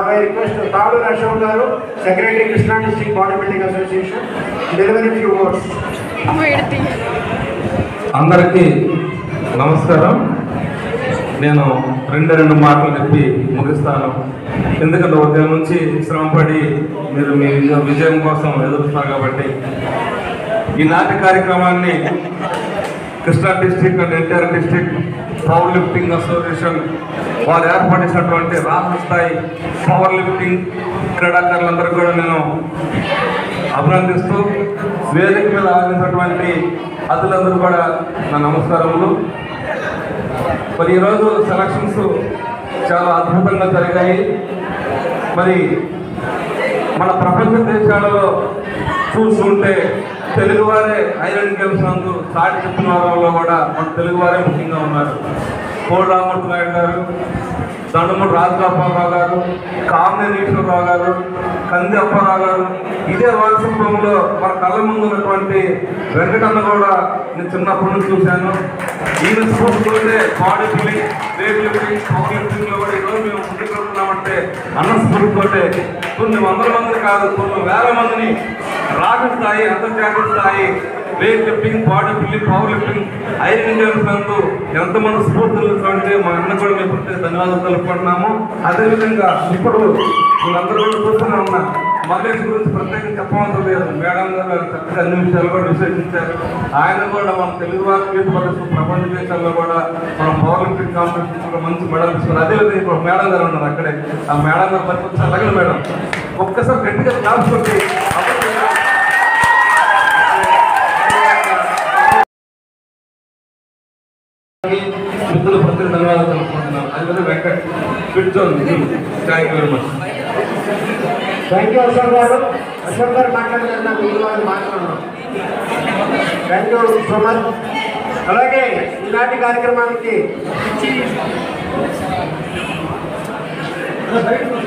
I request తాడు Ashok garu secretary Krishna district body building association delivery few words అందరికీ నమస్కారం నేను రెండు రెండు మాటలు చెప్పి ముగిస్తాను ఎందుకంటే ఉదయం నుంచి శ్రమపడి మీరు మీ విజయ- విజయం కోసం ఎదురుస్తున్నారు కాబట్టి ఈనాటి కార్యక్రమాన్ని Krishna district and NTR district power lifting association వారు ఏర్పాటు చేసినటువంటి రాష్ట్ర స్థాయి పవర్ లిఫ్టింగ్ క్రీడాకారులందరూ కూడా నేను అభినందిస్తూ వేదిక మీద ఆగినటువంటి అతులందరూ కూడా నా నమస్కారములు మరి ఈరోజు సెలక్షన్స్ చాలా అద్భుతంగా జరిగాయి మరి మన ప్రపంచ దేశాలలో చూస్తుంటే తెలుగువారే ఐరన్ గేమ్స్ నందు సాటి చెప్పిన వారంలో కూడా మన తెలుగువారే ముఖ్యంగా ఉన్నారు కోడి రామూర్తి నాయుడు గారు దండమూడి రాజగోపాలరావు గారు కామినేని ఈశ్వరరావు గారు కంది అప్పారావు గారు ఇదే వారసత్వంలో మన కళ్ళ ముందు ఉన్నటువంటి వెంకటన్న కూడా నేను చిన్నప్పటి నుంచి చూశాను ఈయన స్ఫూర్తితోనే body building weight lifting power lifting లో కూడా ఈరోజు మేము ముందుకు వెళ్తున్నామంటే అన్న స్ఫూర్తితోటే కొన్ని వందల మంది కాదు కొన్ని వేల మందిని రాష్ట్ర స్థాయి అంతర్జాతీయ స్థాయి weight lifting body building power lifting iron games నందు ఎంతమంది స్ఫూర్తులు అంటే మా అన్న కూడా మేము ప్రత్యేక ధన్యవాదాలు తెలుపుకుంటున్నాము అదేవిధంగా ఇప్పుడు వీళ్ళందరూ కూడా చూస్తూనే ఉన్నా మల్లేష్ గురించి ప్రత్యేకంగా చెప్పవలసిన లేదు మేడం గారు చక్కగా అన్ని విషయాలు కూడా విశ్లేషించారు ఆయన కూడా మన తెలుగు వారి గీత ప్రదర్శన ప్రపంచ దేశాల్లో కూడా మనం పవర్ లిఫ్టింగ్ కాంపిటీషన్ కూడా మంచి మెడల్ తీసుకున్నారు అదేవిధంగా ఇప్పుడు మేడం గారు ఉన్నారు అక్కడే ఆ మేడం గారు పరిస్థితి అలాగే మేడం ఒక్కసారి గట్టిగా క్లాస్ కొట్టి మిత్రులు ప్రత్యేక ధన్యవాదాలు తెలుపుకుంటున్నాను అదేవిధంగా Venkat fit zone thank you very much thank you Ashok garu Ashok గారు మాట్లాడిన మీరు వారు మాట్లాడుతున్నాం థ్యాంక్ యూ సో మచ్ అలాగే ఈనాటి కార్యక్రమానికి